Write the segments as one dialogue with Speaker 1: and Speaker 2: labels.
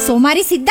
Speaker 1: ಸೋಮಾರಿ ಸಿದ್ಧ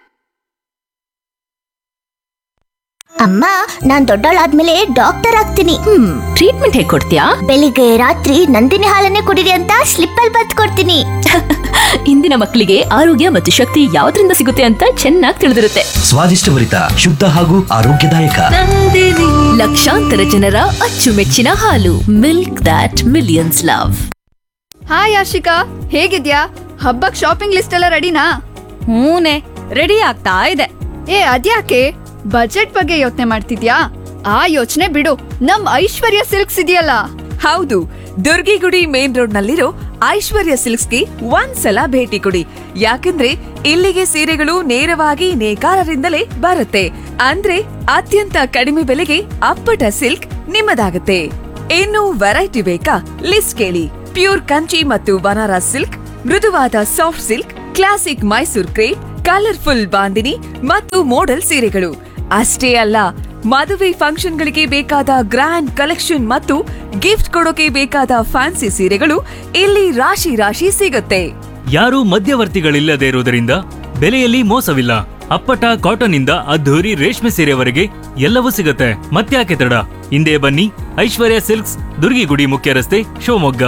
Speaker 2: ಅಮ್ಮ ನಾನ್ ದೊಡ್ಡವಳಾದ್ಮೇಲೆ ಡಾಕ್ಟರ್ ಆಗ್ತೀನಿ
Speaker 3: ಹ್ಮ್ ಟ್ರೀಟ್ಮೆಂಟ್ ಹೇಗೆ ಕೊಡ್ತೀಯಾ
Speaker 2: ಬೆಳಿಗ್ಗೆ ರಾತ್ರಿ ನಂದಿನಿ ಹಾಲನ್ನೇ ಕುಡಿರಿ ಅಂತ ಸ್ಲಿಪ್ ಅಲ್ಲಿ ಬತ್ ಕೊಡ್ತೀನಿ
Speaker 3: ಇಂದಿನ ಮಕ್ಕಳಿಗೆ ಆರೋಗ್ಯ ಮತ್ತು ಶಕ್ತಿ ಯಾವ್ದ್ರಿಂದ ಸಿಗುತ್ತೆ ಅಂತ ಚೆನ್ನಾಗಿ ತಿಳಿದಿರುತ್ತೆ
Speaker 4: ಸ್ವಾದಿಷ್ಟಭರಿತ ಶುದ್ಧ ಹಾಗೂ ಆರೋಗ್ಯದಾಯಕ
Speaker 3: ಲಕ್ಷಾಂತರ ಜನರ ಅಚ್ಚುಮೆಚ್ಚಿನ ಹಾಲು milk that millions love
Speaker 5: hi Ashika ಹೇಗಿದ್ಯಾ ಹಬ್ಬಕ್ ಶಾಪಿಂಗ್ ಲಿಸ್ಟ್ ಎಲ್ಲ ರೆಡಿನಾ
Speaker 6: ಹೂನೆ ರೆಡಿ ಆಗ್ತಾ ಇದೆ
Speaker 5: ಏ ಅದ್ಯಾಕೆ ಬಜೆಟ್ ಬಗ್ಗೆ ಯೋಚನೆ ಮಾಡ್ತಿದ್ಯಾ ಆ ಯೋಚನೆ ಬಿಡು ನಮ್ ಐಶ್ವರ್ಯ ಸಿಲ್ಕ್ಸ್ ಇದೆಯಲ್ಲ
Speaker 6: ಹೌದು ದುರ್ಗಿಗುಡಿ ಮೇನ್ ರೋಡ್ ನಲ್ಲಿರೋ ಐಶ್ವರ್ಯ ಸಿಲ್ಕ್ಸ್ಗೆ ಒಂದ್ಸಲ ಭೇಟಿ ಕೊಡಿ ಯಾಕಂದ್ರೆ ಇಲ್ಲಿಗೆ ಸೀರೆಗಳು ನೇರವಾಗಿ ನೇಕಾರರಿಂದಲೇ ಬರುತ್ತೆ ಅಂದ್ರೆ ಅತ್ಯಂತ ಕಡಿಮೆ ಬೆಲೆಗೆ ಅಪ್ಪಟ ಸಿಲ್ಕ್ ನಿಮ್ಮದಾಗುತ್ತೆ ಇನ್ನು ವೆರೈಟಿ ಬೇಕಾ ಲಿಸ್ಟ್ ಕೇಳಿ ಪ್ಯೂರ್ ಕಂಚಿ ಮತ್ತು ಬನಾರಸ್ ಸಿಲ್ಕ್ ಮೃದುವಾದ soft silk classic Mysore crepe colourful bandhani ಮತ್ತು ಮೋಡಲ್ ಸೀರೆಗಳು ಅಷ್ಟೇ ಅಲ್ಲ ಮದುವೆ ಫಂಕ್ಷನ್ಗಳಿಗೆ ಬೇಕಾದ ಗ್ರ್ಯಾಂಡ್ ಕಲೆಕ್ಷನ್ ಮತ್ತು ಗಿಫ್ಟ್ ಕೊಡೋಕೆ ಬೇಕಾದ ಫ್ಯಾನ್ಸಿ ಸೀರೆಗಳು ಇಲ್ಲಿ ರಾಶಿ ರಾಶಿ ಸಿಗುತ್ತೆ
Speaker 7: ಯಾರೂ ಮಧ್ಯವರ್ತಿಗಳಿಲ್ಲದೆ ಇರುವುದರಿಂದ ಬೆಲೆಯಲ್ಲಿ ಮೋಸವಿಲ್ಲ ಅಪ್ಪಟ ಕಾಟನ್ ಇಂದ ಅದ್ಧೂರಿ ರೇಷ್ಮೆ ಸೀರೆವರೆಗೆ ಎಲ್ಲವೂ ಸಿಗುತ್ತೆ ಮತ್ತ್ಯಾಕೆ ತಡ ಹಿಂದೆ ಬನ್ನಿ ಐಶ್ವರ್ಯ ಸಿಲ್ಕ್ಸ್ ದುರ್ಗಿಗುಡಿ ಮುಖ್ಯ ರಸ್ತೆ ಶಿವಮೊಗ್ಗ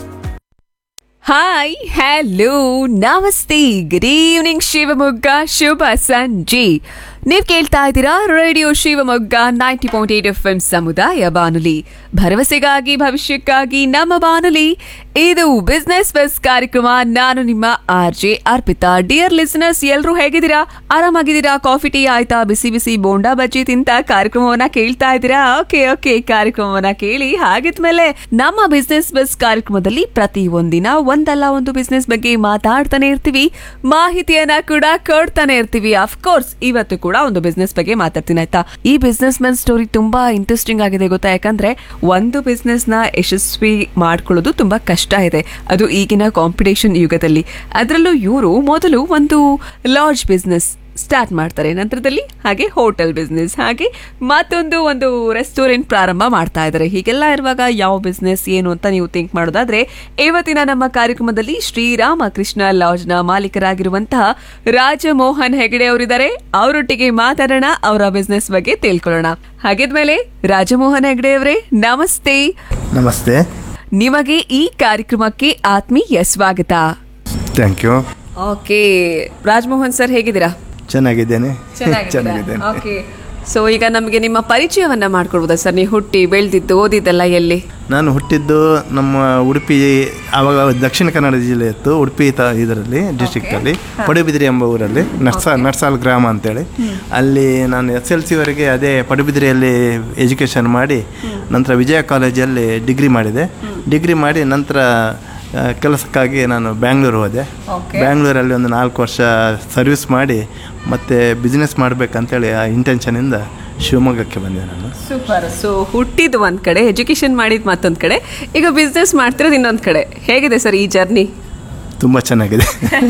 Speaker 6: ಹಾಯ್ ಹಲೋ ನಮಸ್ತೆ ಗುಡ್ ಈವ್ನಿಂಗ್ ಶಿವಮೊಗ್ಗ ಶುಭ ಸಂಜೆ ನೀವ್ ಕೇಳ್ತಾ ಇದ್ದೀರಾ radio Shivamogga ninety point eight FM ಎಂ ಸಮುದಾಯ ಬಾನುಲಿ ಭರವಸೆಗಾಗಿ ಭವಿಷ್ಯಕ್ಕಾಗಿ ನಮ್ಮ ಬಾನುಲಿ ಇದು ಬಿಸ್ನೆಸ್ ಬಸ್ ಕಾರ್ಯಕ್ರಮ ನಾನು ನಿಮ್ಮ R J Arpita dear listeners ಎಲ್ರೂ ಹೇಗಿದ್ದೀರಾ ಆರಾಮಾಗಿದ್ದೀರಾ ಕಾಫಿ ಟೀ ಆಯ್ತಾ ಬಿಸಿ ಬಿಸಿ ಬೋಂಡಾ ಬಜ್ಜಿ ತಿಂತ ಕಾರ್ಯಕ್ರಮವನ್ನ ಕೇಳ್ತಾ ಇದ್ದೀರಾ ಓಕೆ ಓಕೆ ಕಾರ್ಯಕ್ರಮವನ್ನ ಕೇಳಿ ಹಾಗಿದ್ಮೇಲೆ ನಮ್ಮ ಬಿಸ್ನೆಸ್ ಬಸ್ ಕಾರ್ಯಕ್ರಮದಲ್ಲಿ ಪ್ರತಿ ಒಂದಿನ ಒಂದಲ್ಲ ಒಂದು ಬಿಸ್ನೆಸ್ ಬಗ್ಗೆ ಮಾತಾಡ್ತಾನೆ ಇರ್ತೀವಿ ಮಾಹಿತಿಯನ್ನ ಕೂಡ ಕೊಡ್ತಾನೆ ಇರ್ತೀವಿ ಕೋರ್ಸ್ ಇವತ್ತು ಕೂಡ ಒಂದು ಬಿಸ್ನೆಸ್ ಬಗ್ಗೆ ಮಾತಾಡ್ತೀನಿ ಆಯ್ತಾ ಈ ಬಿಸ್ನೆಸ್ ಮ್ಯಾನ್ ಸ್ಟೋರಿ ತುಂಬಾ ಇಂಟ್ರೆಸ್ಟಿಂಗ್ ಆಗಿದೆ ಗೊತ್ತಾ ಯಾಕಂದ್ರೆ ಒಂದು ಬಿಸ್ನೆಸ್ ನ ಯಶಸ್ವಿ ಮಾಡ್ಕೊಳ್ಳೋದು ತುಂಬಾ ಕಷ್ಟ ಇದೆ ಅದು ಈಗಿನ ಕಾಂಪಿಟೇಷನ್ ಯುಗದಲ್ಲಿ ಅದರಲ್ಲೂ ಇವರು ಮೊದಲು ಒಂದು ಲಾಡ್ಜ್ ಬಿಸ್ನೆಸ್ ಸ್ಟಾರ್ಟ್ ಮಾಡ್ತಾರೆ ನಂತರದಲ್ಲಿ ಹಾಗೆ ಹೋಟೆಲ್ ಬಿಸ್ನೆಸ್ ಹಾಗೆ ಮತ್ತೊಂದು ಒಂದು ರೆಸ್ಟೋರೆಂಟ್ ಪ್ರಾರಂಭ ಮಾಡ್ತಾ ಇದ್ದಾರೆ ಹೀಗೆಲ್ಲ ಇರುವಾಗ ಯಾವ ಬಿಸ್ನೆಸ್ ಏನು ಅಂತ ನೀವು ಥಿಂಕ್ ಮಾಡೋದಾದ್ರೆ ಇವತ್ತಿನ ನಮ್ಮ ಕಾರ್ಯಕ್ರಮದಲ್ಲಿ ಶ್ರೀರಾಮಕೃಷ್ಣ ಲಾಡ್ಜ್ನ ಮಾಲೀಕರಾಗಿರುವಂತಹ ರಾಜಮೋಹನ್ ಹೆಗಡೆ ಅವರಿದ್ದಾರೆ ಅವರೊಟ್ಟಿಗೆ ಮಾತಾಡೋಣ ಅವರ ಬಿಸ್ನೆಸ್ ಬಗ್ಗೆ ತಿಳ್ಕೊಳ್ಳೋಣ ಹಾಗಿದ್ಮೇಲೆ ರಾಜಮೋಹನ್ ಹೆಗಡೆ ಅವರೇ ನಮಸ್ತೆ
Speaker 8: ನಮಸ್ತೆ
Speaker 6: ನಿಮಗೆ ಈ ಕಾರ್ಯಕ್ರಮಕ್ಕೆ ಆತ್ಮೀಯ ಸ್ವಾಗತ
Speaker 8: thank you
Speaker 6: okay Rajamohan sir ಹೇಗಿದ್ದೀರಾ
Speaker 8: ಚೆನ್ನಾಗಿದ್ದೇನೆ ಚೆನ್ನಾಗಿದ್ದೇನೆ
Speaker 6: ಓಕೆ ಸೊ ಈಗ ನಮಗೆ ನಿಮ್ಮ ಪರಿಚಯವನ್ನ ಮಾಡ್ಕೊಡ್ಬೋದಾ ಸರ್ ನೀವು ಹುಟ್ಟಿ ಬೆಳೆದಿದ್ದು ಓದಿದ್ದೆಲ್ಲ ಎಲ್ಲಿ
Speaker 8: ನಾನು ಹುಟ್ಟಿದ್ದು ನಮ್ಮ ಉಡುಪಿ ಆವಾಗ ದಕ್ಷಿಣ ಕನ್ನಡ ಜಿಲ್ಲೆ ಇತ್ತು ಉಡುಪಿ ತ ಇದರಲ್ಲಿ ಡಿಸ್ಟಿಕ್ಟಲ್ಲಿ ಪಡುಬಿದ್ರಿ ಎಂಬ ಊರಲ್ಲಿ ನರ್ಸ ನರ್ಸಾಲ್ ಗ್ರಾಮ ಅಂತೇಳಿ ಅಲ್ಲಿ ನಾನು ಎಸ್ ಎಲ್ ಸಿವರೆಗೆ ಅದೇ ಪಡುಬಿದ್ರಿಯಲ್ಲಿ ಎಜುಕೇಷನ್ ಮಾಡಿ ನಂತರ ವಿಜಯ ಕಾಲೇಜಲ್ಲಿ ಡಿಗ್ರಿ ಮಾಡಿದೆ ಡಿಗ್ರಿ ಮಾಡಿ ನಂತರ ಆ, ಕೆಲಸಕ್ಕಾಗಿ ನಾನು ಬ್ಯಾಂಗ್ಳೂರು ಹೋದೆ ಬ್ಯಾಂಗ್ಳೂರಲ್ಲಿ ಒಂದು ನಾಲ್ಕು ವರ್ಷ ಸರ್ವಿಸ್ ಮಾಡಿ ಮತ್ತೆ ಬಿಸ್ನೆಸ್ ಮಾಡಬೇಕಂತೇಳಿ ಆ ಇಂಟೆನ್ಷನಿಂದ ಶಿವಮೊಗ್ಗಕ್ಕೆ ಬಂದೆ ನಾನು
Speaker 6: ಸೂಪರ್ ಸೊ ಹುಟ್ಟಿದ್ದು ಒಂದ್ ಕಡೆ ಎಜುಕೇಶನ್ ಮಾಡಿದ್ ಮತ್ತೊಂದ್ ಕಡೆ ಈಗ ಬಿಸ್ನೆಸ್ ಮಾಡ್ತಿರೋದು ಇನ್ನೊಂದ್ ಕಡೆ ಹೇಗಿದೆ ಸರ್ ಈ ಜರ್ನಿ
Speaker 8: ತುಂಬ ಚೆನ್ನಾಗಿದೆ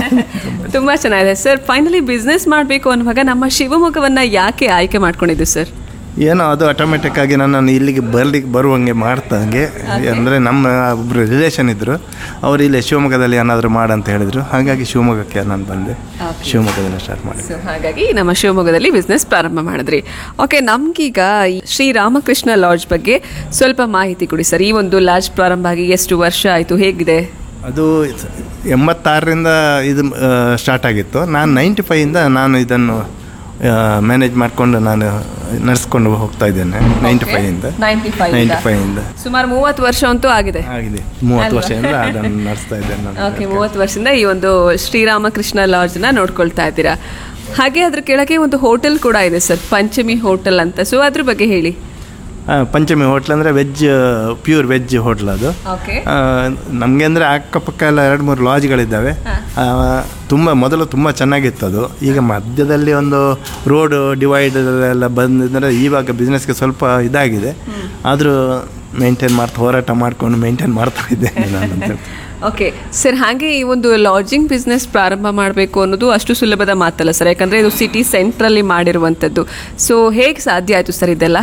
Speaker 6: ತುಂಬಾ ಚೆನ್ನಾಗಿದೆ ಸರ್ ಫೈನಲಿ ಬಿಸ್ನೆಸ್ ಮಾಡಬೇಕು ಅನ್ನುವಾಗ ನಮ್ಮ ಶಿವಮೊಗ್ಗವನ್ನ ಯಾಕೆ ಆಯ್ಕೆ ಮಾಡ್ಕೊಂಡಿದ್ದು ಸರ್
Speaker 8: ಏನೋ ಅದು ಆಟೋಮೆಟಿಕ್ ಆಗಿ ನನ್ನನ್ನು ಇಲ್ಲಿಗೆ ಬರ್ಲಿಕ್ಕೆ ಬರುವಂಗೆ ಮಾಡ್ತಂಗೆ ಅಂದರೆ ನಮ್ಮ ಒಬ್ಬರು ರಿಲೇಷನ್ ಇದ್ದರು ಅವರು ಇಲ್ಲಿ ಶಿವಮೊಗ್ಗದಲ್ಲಿ ಏನಾದರೂ ಮಾಡಂತ ಹೇಳಿದರು ಹಾಗಾಗಿ ಶಿವಮೊಗ್ಗಕ್ಕೆ ನಾನು ಬಂದೆ ಶಿವಮೊಗ್ಗದಲ್ಲಿ ಸ್ಟಾರ್ಟ್ ಮಾಡಿ
Speaker 6: ಸೊ ಹಾಗಾಗಿ ನಮ್ಮ ಶಿವಮೊಗ್ಗದಲ್ಲಿ ಬಿಸ್ನೆಸ್ ಪ್ರಾರಂಭ ಮಾಡಿದ್ರಿ ಓಕೆ ನಮ್ಗೀಗ ಈ ಶ್ರೀರಾಮಕೃಷ್ಣ ಲಾಡ್ಜ್ ಬಗ್ಗೆ ಸ್ವಲ್ಪ ಮಾಹಿತಿ ಕೊಡಿ ಸರ್ ಈ ಒಂದು ಲಾಡ್ಜ್ ಪ್ರಾರಂಭ ಆಗಿ ಎಷ್ಟು ವರ್ಷ ಆಯಿತು ಹೇಗಿದೆ
Speaker 8: ಅದು ಎಂಬತ್ತಾರರಿಂದ ಇದು ಸ್ಟಾರ್ಟ್ ಆಗಿತ್ತು ನಾನು ನೈಂಟಿ ಫೈಯಿಂದ ನಾನು ಇದನ್ನು ಮ್ಯಾನೇಜ್ ಮಾಡಿಕೊಂಡು ನಾನು ನಡೆಸ್ಕೊಂಡು ಹೋಗ್ತಾ ಇದ್ದೇನೆ ನೈಂಟಿ ಫೈವಿಂದ ನೈಂಟಿ ಫೈವಿಂದ
Speaker 6: ಸುಮಾರು ಮೂವತ್ತು ವರ್ಷ ಅಂತೂ ಆಗಿದೆ
Speaker 8: ಆಗಿದೆ ಮೂವತ್ತು ವರ್ಷದಿಂದ ಅದನ್ನು ನಡೆಸ್ತಾ ಇದ್ದೇನೆ
Speaker 6: ಓಕೆ
Speaker 8: ನಾನು
Speaker 6: ಮೂವತ್ತು ವರ್ಷದಿಂದ ಈ ಒಂದು ಶ್ರೀರಾಮಕೃಷ್ಣ ಲಾಡ್ಜ್ನ ನೋಡ್ಕೊಳ್ತಾ ಇದ್ದೀರಾ ಹಾಗೆ ಅದ್ರ ಕೆಳಗೆ ಒಂದು ಹೋಟೆಲ್ ಕೂಡ ಇದೆ ಸರ್ ಪಂಚಮಿ ಹೋಟೆಲ್ ಅಂತ ಸೊ ಅದ್ರ ಬಗ್ಗೆ ಹೇಳಿ
Speaker 8: ಆ, ಪಂಚಮಿ ಹೋಟ್ಲ್ ಅಂದರೆ ವೆಜ್ ಪ್ಯೂರ್ ವೆಜ್ ಹೋಟ್ಲ್ ಅದು
Speaker 6: ಓಕೆ
Speaker 8: ನಮಗೆ ಅಂದರೆ ಅಕ್ಕಪಕ್ಕ ಎಲ್ಲ ಎರಡು ಮೂರು ಲಾಡ್ಜ್ಗಳಿದ್ದಾವೆ ಆ, ತುಂಬ ಮೊದಲು ತುಂಬ ಚೆನ್ನಾಗಿತ್ತು ಅದು ಈಗ ಮಧ್ಯದಲ್ಲಿ ಒಂದು ರೋಡ್ ಡಿವೈಡ್ ಎಲ್ಲ ಬಂದಿದ್ದರೆ ಇವಾಗ ಬಿಸ್ನೆಸ್ಗೆ ಸ್ವಲ್ಪ ಇದಾಗಿದೆ ಆದರೂ ಮೇಂಟೈನ್ ಮಾಡ್ತಾ ಹೋರಾಟ ಮಾಡಿಕೊಂಡು ಮೇಂಟೈನ್ ಮಾಡ್ತಾ ಇದ್ದೇನೆ ನಾನು ಅಂತ ಹೇಳ್ತೀನಿ.
Speaker 6: ಓಕೆ ಸರ್ ಹಾಗೆ ಈ ಒಂದು ಲಾಡ್ಜಿಂಗ್ ಬಿಸ್ನೆಸ್ ಪ್ರಾರಂಭ ಮಾಡಬೇಕು ಅನ್ನೋದು ಅಷ್ಟು ಸುಲಭದ ಮಾತಲ್ಲ ಸರ್ ಯಾಕಂದರೆ ಇದು ಸಿಟಿ ಸೆಂಟ್ರಲ್ಲಿ ಮಾಡಿರುವಂಥದ್ದು ಸೊ ಹೇಗೆ ಸಾಧ್ಯ ಆಯಿತು ಸರ್ ಇದೆಲ್ಲ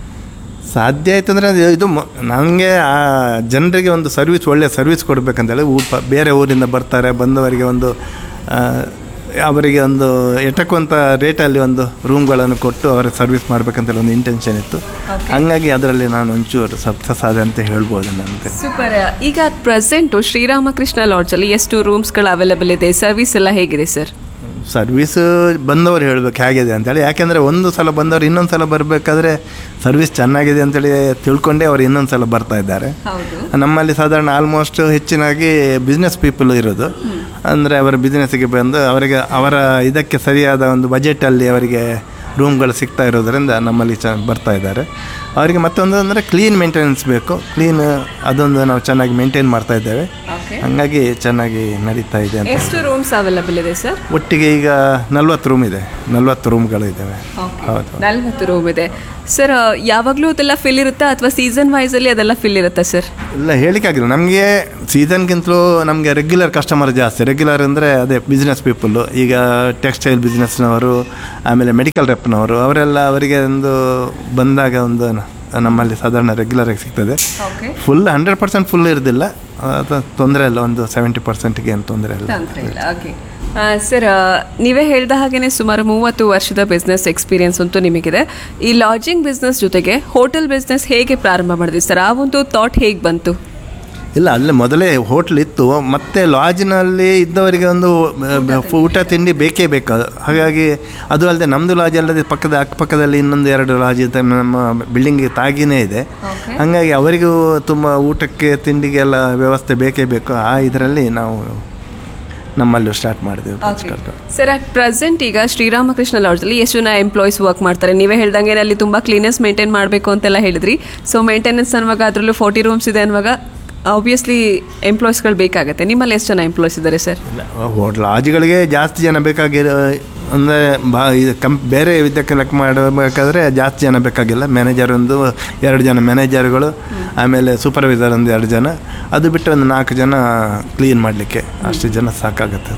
Speaker 8: ಸಾಧ್ಯ ಆಯ್ತು ಅಂದರೆ ಇದು ನನಗೆ ಆ ಜನರಿಗೆ ಒಂದು ಸರ್ವಿಸ್ ಒಳ್ಳೆಯ ಸರ್ವಿಸ್ ಕೊಡಬೇಕಂತೇಳಿ ಊ ಪ- ಬೇರೆ ಊರಿಂದ ಬರ್ತಾರೆ ಬಂದವರಿಗೆ ಒಂದು ಆ, ಅವರಿಗೆ ಒಂದು ಎಟಕುವಂಥ ರೇಟಲ್ಲಿ ಒಂದು ರೂಮ್ಗಳನ್ನು ಕೊಟ್ಟು ಅವರಿಗೆ ಸರ್ವಿಸ್ ಮಾಡಬೇಕಂತ ಒಂದು ಇಂಟೆನ್ಷನ್ ಇತ್ತು ಹಂಗಾಗಿ ಅದರಲ್ಲಿ ನಾನು ಒಂಚೂರು ಸಕ್ಸಸ್ ಆದೆ ಅಂತ ಹೇಳ್ಬೋದು ನನಗೆ
Speaker 6: ಸೂಪರ್ ಈಗ ಪ್ರೆಸೆಂಟು ಶ್ರೀರಾಮಕೃಷ್ಣ ಲಾಡ್ಜಲ್ಲಿ ಎಷ್ಟು ರೂಮ್ಸ್ಗಳು ಅವೈಲೇಬಲ್ ಇದೆ ಸರ್ವಿಸ್ ಎಲ್ಲ ಹೇಗಿದೆ ಸರ್
Speaker 8: ಸರ್ವಿಸ್ ಬಂದವರು ಹೇಳಬೇಕು ಹೇಗಿದೆ ಅಂತೇಳಿ ಯಾಕೆಂದರೆ ಒಂದು ಸಲ ಬಂದವರು ಇನ್ನೊಂದು ಸಲ ಬರಬೇಕಾದ್ರೆ ಸರ್ವಿಸ್ ಚೆನ್ನಾಗಿದೆ ಅಂತೇಳಿ ತಿಳ್ಕೊಂಡೇ ಅವ್ರು ಇನ್ನೊಂದು ಸಲ ಬರ್ತಾ ಇದ್ದಾರೆ ನಮ್ಮಲ್ಲಿ ಸಾಧಾರಣ ಆಲ್ಮೋಸ್ಟ್ ಹೆಚ್ಚಿನಾಗಿ ಬಿಸ್ನೆಸ್ ಪೀಪಲ್ ಇರೋದು ಅಂದರೆ ಅವರ ಬಿಸ್ನೆಸ್ಸಿಗೆ ಬಂದು ಅವರಿಗೆ ಅವರ ಇದಕ್ಕೆ ಸರಿಯಾದ ಒಂದು ಬಜೆಟಲ್ಲಿ ಅವರಿಗೆ ರೂಮ್ಗಳು ಸಿಗ್ತಾ ಇರೋದರಿಂದ ನಮ್ಮಲ್ಲಿ ಚ ಬರ್ತಾ ಇದ್ದಾರೆ ಅವರಿಗೆ ಮತ್ತೊಂದು ಅಂದರೆ ಕ್ಲೀನ್ ಮೇಂಟೆನೆನ್ಸ್ ಬೇಕು ಕ್ಲೀನ್ ಅದೊಂದು ನಾವು ಚೆನ್ನಾಗಿ ಮೇಂಟೈನ್ ಮಾಡ್ತಾ ಇದ್ದೇವೆ ಹಂಗಾಗಿ ಚೆನ್ನಾಗಿ ನಡೀತಾ ಇದೆ ಅಂತ
Speaker 6: ಎಷ್ಟು ರೂಮ್ಸ್ ಅವೈಲೇಬಲ್ ಇದೆ ಸರ್
Speaker 8: ಒಟ್ಟಿಗೆ ಈಗ ನಲ್ವತ್ತು ರೂಮ್ ಇದೆ ನಲ್ವತ್ತು ರೂಮ್ಗಳು ಇದ್ದಾವೆ ಹೌದು
Speaker 6: ನಲ್ವತ್ತು ರೂಮ್ ಇದೆ ಸರ್ ಯಾವಾಗಲೂ ಅದೆಲ್ಲ ಫಿಲ್ ಇರುತ್ತಾ ಅಥವಾ ಸೀಸನ್ ವೈಸಲ್ಲಿ ಅದೆಲ್ಲ ಫಿಲ್ ಇರುತ್ತಾ ಸರ್
Speaker 8: ಇಲ್ಲ ಹೇಳಿಕ್ಕಾಗಿಲ್ಲ ನಮಗೆ ಸೀಸನ್ಗಿಂತಲೂ ನಮಗೆ ರೆಗ್ಯುಲರ್ ಕಸ್ಟಮರ್ ಜಾಸ್ತಿ ರೆಗ್ಯುಲರ್ ಅಂದರೆ ಅದೇ ಬಿಸ್ನೆಸ್ ಪೀಪಲ್ಲು ಈಗ ಟೆಕ್ಸ್ಟೈಲ್ ಬಿಸ್ನೆಸ್ನವರು ಆಮೇಲೆ ಮೆಡಿಕಲ್ ರೆಪ್ನವರು ಅವರೆಲ್ಲ ಅವರಿಗೆ ಒಂದು ಬಂದಾಗ ಒಂದು ನಮ್ಮಲ್ಲಿ ಸಾಧಾರಣ ರೆಗ್ಯುಲರಾಗಿ ಸಿಗ್ತದೆ ಫುಲ್ ಹಂಡ್ರೆಡ್ ಪರ್ಸೆಂಟ್ ಫುಲ್ ಇರೋದಿಲ್ಲ ಅದು ತೊಂದರೆ ಇಲ್ಲ ಒಂದು ಸೆವೆಂಟಿ ಪರ್ಸೆಂಟ್ಗೆ ಏನು ತೊಂದರೆ ಇಲ್ಲ
Speaker 6: ಓಕೆ ಸರ್ ನೀವೇ ಹೇಳ್ದ ಹಾಗೇನೆ ಸುಮಾರು ಮೂವತ್ತು ವರ್ಷದ ಬಿಸ್ನೆಸ್ ಎಕ್ಸ್ಪೀರಿಯನ್ಸ್ ಅಂತೂ ನಿಮಗಿದೆ ಈ ಲಾಡ್ಜಿಂಗ್ ಬಿಸ್ನೆಸ್ ಜೊತೆಗೆ ಹೋಟೆಲ್ ಬಿಸ್ನೆಸ್ ಹೇಗೆ ಪ್ರಾರಂಭ ಮಾಡಿದ್ರಿ ಸರ್ ಆ ಒಂದು ಥಾಟ್ ಹೇಗೆ ಬಂತು
Speaker 8: ಇಲ್ಲ ಅಲ್ಲೇ ಮೊದಲೇ ಹೋಟ್ಲ್ ಇತ್ತು ಮತ್ತೆ ಲಾಡ್ಜ್ನಲ್ಲಿ ಇದ್ದವರಿಗೆ ಒಂದು ಅಹ್, ಊಟ ತಿಂಡಿ ಬೇಕೇ ಬೇಕು ಹಾಗಾಗಿ ಅದು ಅಲ್ಲದೆ ನಮ್ಮದು ಲಾಡ್ಜ್ ಅಲ್ಲದೆ ಪಕ್ಕದ ಅಕ್ಕಪಕ್ಕದಲ್ಲಿ ಇನ್ನೊಂದು ಎರಡು ಲಾಡ್ಜ್ ಇದೆ ನಮ್ಮ ಬಿಲ್ಡಿಂಗ್ ತಾಗಿನೇ ಇದೆ ಹಾಗಾಗಿ ಅವರಿಗೂ ತುಂಬ ಊಟಕ್ಕೆ ತಿಂಡಿಗೆಲ್ಲ ವ್ಯವಸ್ಥೆ ಬೇಕೇ ಬೇಕು ಆ ಇದರಲ್ಲಿ ನಾವು ನಮ್ಮಲ್ಲೂ ಸ್ಟಾರ್ಟ್ ಮಾಡಿದೆವು ಕಲ್ತು
Speaker 6: ಸರ್ ಅಟ್ ಪ್ರೆಸೆಂಟ್ ಈಗ ಶ್ರೀರಾಮಕೃಷ್ಣ ಲಾಡ್ಜಲ್ಲಿ ಎಷ್ಟು ಜನ ಎಂಪ್ಲಾಯೀಸ್ ವರ್ಕ್ ಮಾಡ್ತಾರೆ ನೀವೇ ಹೇಳ್ದಂಗೆ ಅಲ್ಲಿ ತುಂಬ ಕ್ಲೀನೆಸ್ ಮೇಂಟೈನ್ ಮಾಡಬೇಕು ಅಂತೆಲ್ಲ ಹೇಳಿದ್ರಿ ಸೊ ಮೇಂಟೆನೆನ್ಸ್ ಅನ್ನುವಾಗ ಅದರಲ್ಲೂ ಫೋರ್ಟಿ ರೂಮ್ಸ್ ಇದೆ ಅನ್ನುವಾಗ ಆಬ್ವಿಯಸ್ಲಿ ಎಂಪ್ಲಾಯೀಸ್ಗಳು ಬೇಕಾಗುತ್ತೆ ನಿಮ್ಮಲ್ಲಿ ಎಷ್ಟು ಜನ ಎಂಪ್ಲಾಯೀಸ್ ಇದ್ದಾರೆ ಸರ್
Speaker 8: ಹೋಟ್ಲ್ ಲಾಡ್ಜ್ಗಳಿಗೆ ಜಾಸ್ತಿ ಜನ ಬೇಕಾಗಿರೋ ಅಂದರೆ ಬಾ ಇದು ಕಂ ಬೇರೆ ಇದಕ್ಕೆ ಲೆಕ್ಕ ಮಾಡಬೇಕಾದ್ರೆ ಜಾಸ್ತಿ ಜನ ಬೇಕಾಗಿಲ್ಲ ಮ್ಯಾನೇಜರ್ ಒಂದು ಎರಡು ಜನ ಮ್ಯಾನೇಜರ್ಗಳು ಆಮೇಲೆ ಸೂಪರ್ವೈಸರ್ ಒಂದು ಎರಡು ಜನ ಅದು ಬಿಟ್ಟು ಒಂದು ನಾಲ್ಕು ಜನ ಕ್ಲೀನ್ ಮಾಡಲಿಕ್ಕೆ ಅಷ್ಟು ಜನ ಸಾಕಾಗುತ್ತೆ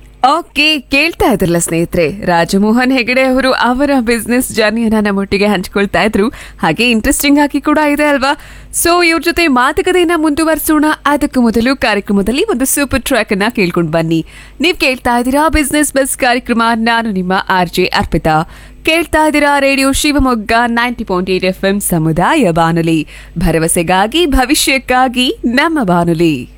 Speaker 6: ಓಕೆ ಕೇಳ್ತಾ ಇದ್ರಲ್ಲ ಸ್ನೇಹಿತರೆ ರಾಜಮೋಹನ್ ಹೆಗಡೆ ಅವರು ಅವರ ಬಿಸ್ನೆಸ್ ಜರ್ನಿಯನ್ನ ನಮ್ಮೊಟ್ಟಿಗೆ ಹಂಚ್ಕೊಳ್ತಾ ಇದ್ರು ಹಾಗೆ ಇಂಟ್ರೆಸ್ಟಿಂಗ್ ಆಗಿ ಕೂಡ ಇದೆ ಅಲ್ವಾ ಸೊ ಇವ್ರ ಜೊತೆ ಮಾತುಕತೆಯನ್ನ ಮುಂದುವರಿಸೋಣ ಅದಕ್ಕೂ ಮೊದಲು ಕಾರ್ಯಕ್ರಮದಲ್ಲಿ ಒಂದು ಸೂಪರ್ ಟ್ರ್ಯಾಕ್ ಅನ್ನ ಕೇಳ್ಕೊಂಡು ಬನ್ನಿ ನೀವ್ ಕೇಳ್ತಾ ಇದ್ದೀರಾ ಬಿಸ್ನೆಸ್ ಬಸ್ ಕಾರ್ಯಕ್ರಮ ನಾನು ನಿಮ್ಮ ಆರ್ ಜೆ ಅರ್ಪಿತಾ ಕೇಳ್ತಾ ಇದ್ದೀರಾ radio Shivamogga ninety point eight FM ಎಂ ಸಮುದಾಯ ಬಾನುಲಿ ಭರವಸೆಗಾಗಿ ಭವಿಷ್ಯಕ್ಕಾಗಿ ನಮ್ಮ ಬಾನುಲಿ